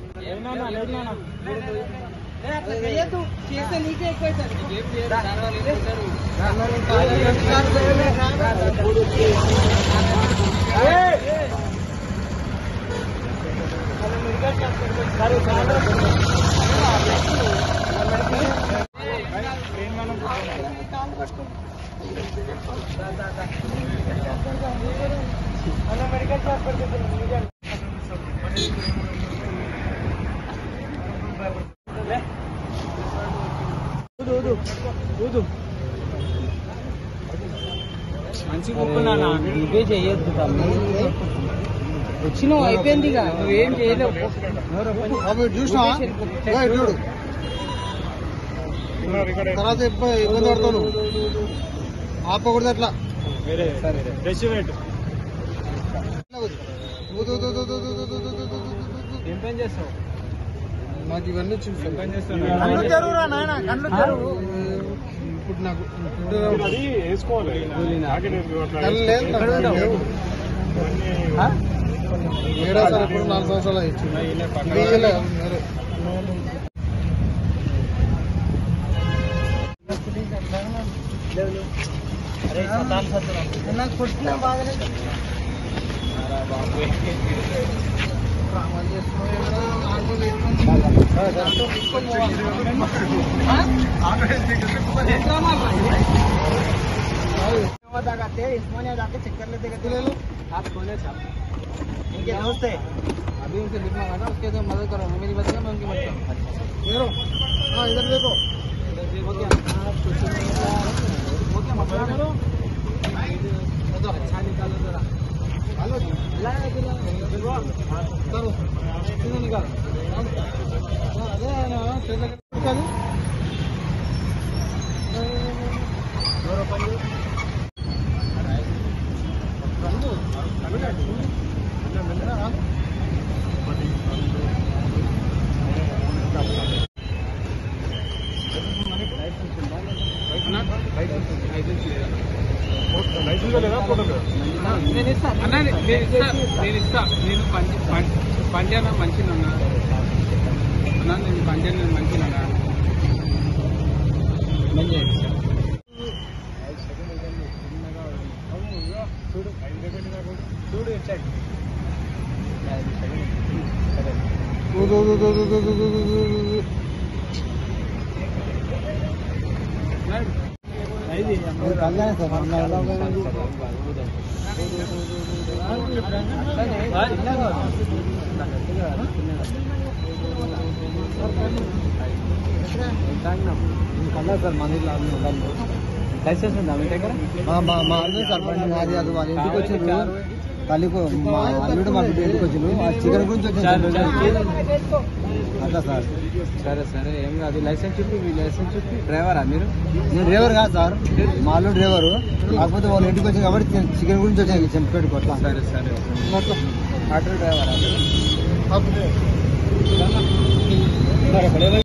చేస్తే నీకే ఎక్కువ మెడికల్ షాప్ ఊదు ఊదు ఊదు మంచి కుక్కున్నా ఇవే చెయ్యొద్దు తమ్మి వచ్చినావు అయిపోయింది ఇక నువ్వేం చేయలేవు చూసినా చూడు తర్వాత ఇబ్బంది ఇబ్బంది పడతాను ఆపకూడదు అట్లా ఊదు, ఊదు, ఊదు, ఊదు, ఊదు, ఊదు, ఊదు, ఊదు, ఊదు, ఊదు. ఏం పని చేస్తావు మాకు ఇవన్నీ చూసాం పని కళ్ళు తెరువురా నాయనా, కళ్ళు తెరువు. ఇప్పుడు నాకు కళ్ళు లేదు నాకు, ఎక్కడ ఉంటావు? లేవు. ఏడా సార్ ఇప్పుడు నాలుగు సంవత్సరాలు అయ్యి ఇయ్యలే, వేరే. అరే సతాలు సత్తురా. నాకు కొట్టిన బాధలేదు इसमें जाके चेक कर लेते ले आप खोले साहब इनके दोस्त है अभी उनसे लिखना होगा ना उसके तो मदद करो मेरी मदद मैं उनकी मदद करूँ इधर हाँ इधर देखो वो क्या वो क्या मसला करो अच्छा निकालो जरा हेलो जी लाया दिला करो सीधा निकाल हाँ, अरे हाँ, तेरे लगे- निकालो दो रुपये నేను ఇస్తా అన్న నేను ఇస్తా నేను ఇస్తా నేను పంచ పంజాబ్ మంచిగా ఉన్నా అన్న నేను పంజాబ్ నేను మంచిగా ఉన్నా చూడు ఇటు సైడ్ दो दो दो दो दो दो दो दो दो दो दो कल्याण सर కన్నా సార్ మందిలో లైసెన్స్ ఉందా మీ దగ్గర మా మా అల్లుడు సార్ బండి నాది అది వాళ్ళ ఇంటికి వచ్చిండ్రు తల్లికు మా అల్లుడు మా బిడ్డ ఇంటికి వచ్చిండ్రు ఆ చికెన్ గురించి వచ్చింది అట్లా సార్ సరే సరే ఏం కాదు లైసెన్స్ చూపి మీ లైసెన్స్ చూపి డ్రైవరా మీరు నేను డ్రైవర్ కాదు సార్ మా అల్లుడు డ్రైవరు కాకపోతే వాళ్ళ ఇంటికి వచ్చింది కాబట్టి చికెన్ గురించి వచ్చాను చెంపేటకు అట్లా సరే సరే అట్లా ఆటో డ్రైవరా అప్పుడు